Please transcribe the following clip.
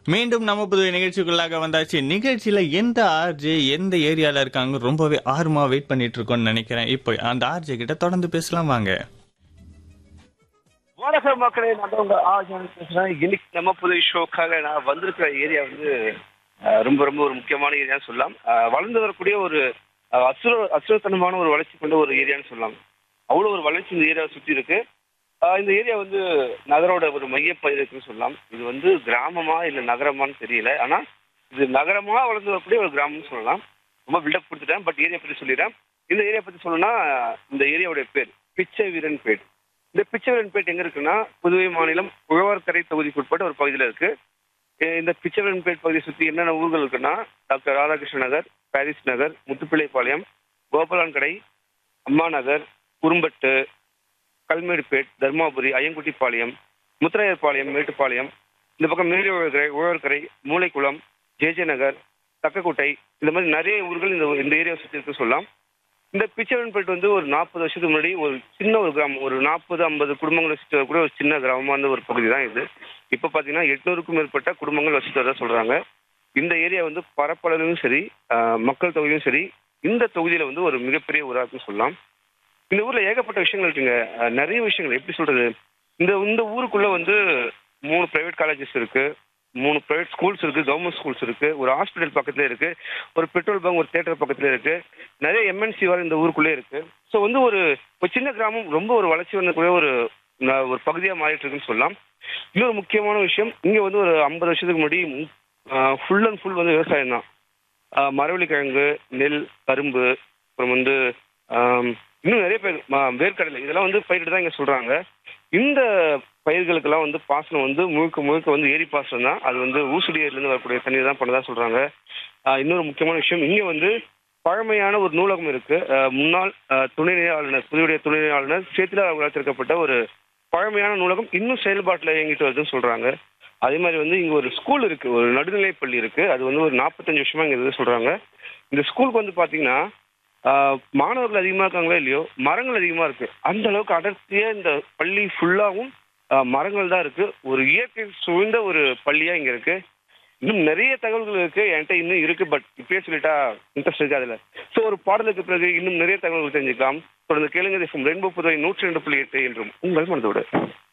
மீண்டும் நம்ம புதுவை நிகழ்ச்சிக்குள்ளாக வந்தாச்சு நிகழ்ச்சியில எந்த ஆர்ஜே எந்த ஏரியால இருக்காங்க ரொம்பவே ஆர்வமா வெயிட் பண்ணிட்டு இருக்கோம்னு நினைக்கிறேன் இப்போ அந்த ஆர்ஜே கிட்ட தொடர்ந்து பேசலாம் வாங்க வணக்கம் மக்களே நான் தான் உங்க ஆஜான் பேசுறேன் இன்னைக்கு நம்ம புது ஷோக்காக நான் வந்திருக்கிற ஏரியா வந்து அஹ், ரொம்ப ரொம்ப ஒரு முக்கியமான ஏரியான்னு சொல்லலாம் அஹ், வளர்ந்து வரக்கூடிய ஒரு அஹ், அசுர அசுரத்தனமான ஒரு வளர்ச்சி கொண்ட ஒரு ஏரியான்னு சொல்லலாம் அவ்வளோ ஒரு வளர்ச்சி இந்த ஏரியாவை சுற்றி இருக்கு அஹ், இந்த ஏரியா வந்து நகரோட ஒரு மையப்பகுதி இருக்குன்னு சொல்லலாம் இது வந்து கிராமமா இல்லை நகரமான்னு தெரியல ஆனால் இது நகரமா வளர்ந்து வரக்கூடிய ஒரு கிராமம்னு சொல்லலாம் ரொம்ப பில்டப் கொடுத்துட்டேன் பட் ஏரியா பற்றி சொல்லிடுறேன் இந்த ஏரியா பற்றி சொல்லணும்னா இந்த ஏரியாவுடைய பேர் பிச்சை வீரன் பேட் இந்த பிச்சைவரன்பேட் எங்க இருக்குன்னா புதுவை மாநிலம் உழவர்கரை தொகுதிக்கு உட்பட்ட ஒரு பகுதியில் இருக்கு அஹ் இந்த பிச்சைவரன்பேட் பகுதியை சுற்றி என்னென்ன ஊர்கள் இருக்குன்னா டாக்டர் ராதாகிருஷ்ண நகர் பாரிஸ் நகர் முத்துப்பிள்ளைப்பாளையம் கோபாலன்கடை அம்மா நகர் குறும்பட்டு கல்மேடுபேட் தர்மாபுரி ஐயங்குட்டிப்பாளையம் முத்திரையர்பாளையம் மேட்டுப்பாளையம் இந்த பக்கம் மேலி உழவர்கரை உழவர்கரை மூளைக்குளம் ஜேஜே நகர் தக்கக்குட்டை இந்த மாதிரி நிறைய ஊர்கள் இந்த இந்த ஏரியாவை சுற்றி இருக்கு சொல்லலாம் இந்த பிச்சைவன்பேட் வந்து ஒரு நாற்பது வருஷத்துக்கு முன்னாடி ஒரு சின்ன ஒரு கிராமம் ஒரு நாற்பது ஐம்பது குடும்பங்கள் வச்சுட்டு வரக்கூடிய ஒரு சின்ன கிராமமா இருந்த ஒரு பகுதி தான் இது இப்போ பார்த்தீங்கன்னா எட்நூறுக்கும் மேற்பட்ட குடும்பங்கள் வச்சுட்டு வரதா சொல்றாங்க இந்த ஏரியா வந்து பரப்பளவிலும் சரி ஆஹ், மக்கள் தொகையும் சரி இந்த தொகுதியில வந்து ஒரு மிகப்பெரிய ஊரா இருக்குன்னு சொல்லலாம் இந்த ஊர்ல ஏகப்பட்ட விஷயங்கள் இருக்குங்க ஆஹ், நிறைய விஷயங்கள் எப்படி சொல்றது இந்த இந்த ஊருக்குள்ள வந்து மூணு பிரைவேட் காலேஜஸ் இருக்கு மூணு பிரைவேட் ஸ்கூல்ஸ் இருக்கு கவர்மெண்ட் ஸ்கூல்ஸ் இருக்கு ஒரு ஹாஸ்பிட்டல் பக்கத்துல இருக்கு ஒரு பெட்ரோல் பங்க் ஒரு தேட்டர் பக்கத்துல இருக்கு நிறைய எம்என்சி வர இந்த ஊருக்குள்ளே இருக்கு ஸோ வந்து ஒரு ஒரு சின்ன கிராமம் ரொம்ப ஒரு வளர்ச்சி வந்தக்கூடிய ஒரு ந- ஒரு பகுதியா மாறிட்டு இருக்குன்னு சொல்லலாம் இன்னொரு முக்கியமான விஷயம் இங்க வந்து ஒரு ஐம்பது வருஷத்துக்கு முன்னாடி ஃபுல் அண்ட் ஃபுல் வந்து விவசாயம் தான் மரவள்ளிக்கிழங்கு நெல் கரும்பு அப்புறம் வந்து ஆம், இன்னும் நிறைய பேர் ம- வேர்க்கடலை இதெல்லாம் வந்து பயிரிட்டு தான் இங்க சொல்றாங்க இந்த பயிர்களுக்கெல்லாம் வந்து பாசனம் வந்து முழுக்க முழுக்க வந்து ஏரி பாசனம் தான் அது வந்து ஊசுடி ஏரியிலேருந்து வரக்கூடிய தண்ணீர் தான் பண்ணதா சொல்றாங்க ஆஹ் இன்னொரு முக்கியமான விஷயம் இங்க வந்து பழமையான ஒரு நூலகம் இருக்கு ஆஹ் முன்னாள் ஆஹ் துணைநிலை ஆளுநர் புதுவுடைய துணைநிலை ஆளுநர் சேத்திலா அவர்களால் திறக்கப்பட்ட ஒரு பழமையான நூலகம் இன்னும் செயல்பாட்டில் இயங்கிட்டு வருதுன்னு சொல்றாங்க அதே மாதிரி வந்து இங்க ஒரு ஸ்கூல் இருக்கு ஒரு நடுநிலைப் பள்ளி இருக்கு அது வந்து ஒரு நாற்பத்தஞ்சு வருஷமா இங்க இருக்கு சொல்றாங்க இந்த ஸ்கூலுக்கு வந்து பாத்தீங்கன்னா ஆஹ் மாணவர்கள் அதிகமா இருக்காங்களோ இல்லையோ மரங்கள் அதிகமா இருக்கு அந்த அளவுக்கு அடர்த்தியா இந்த பள்ளி ஃபுல்லாவும் மரங்கள் தான் இருக்கு ஒரு இயற்கை சூழ்ந்த ஒரு பள்ளியா இங்க இருக்கு இன்னும் நிறைய தகவல்கள் இருக்கு என்கிட்ட இன்னும் இருக்கு பட் இப்பயே சொல்லிட்டா இன்ட்ரெஸ்ட் இருக்கு அதுல ஸோ ஒரு பாடலுக்கு பிறகு இன்னும் நிறைய தகவல்கள் தெரிஞ்சுக்கலாம் தொடர்ந்து கேளுங்க ரெயின்போ புதுவை நூற்றி ரெண்டு புள்ளி எட்டு என்றும் உங்கள் மனதோடு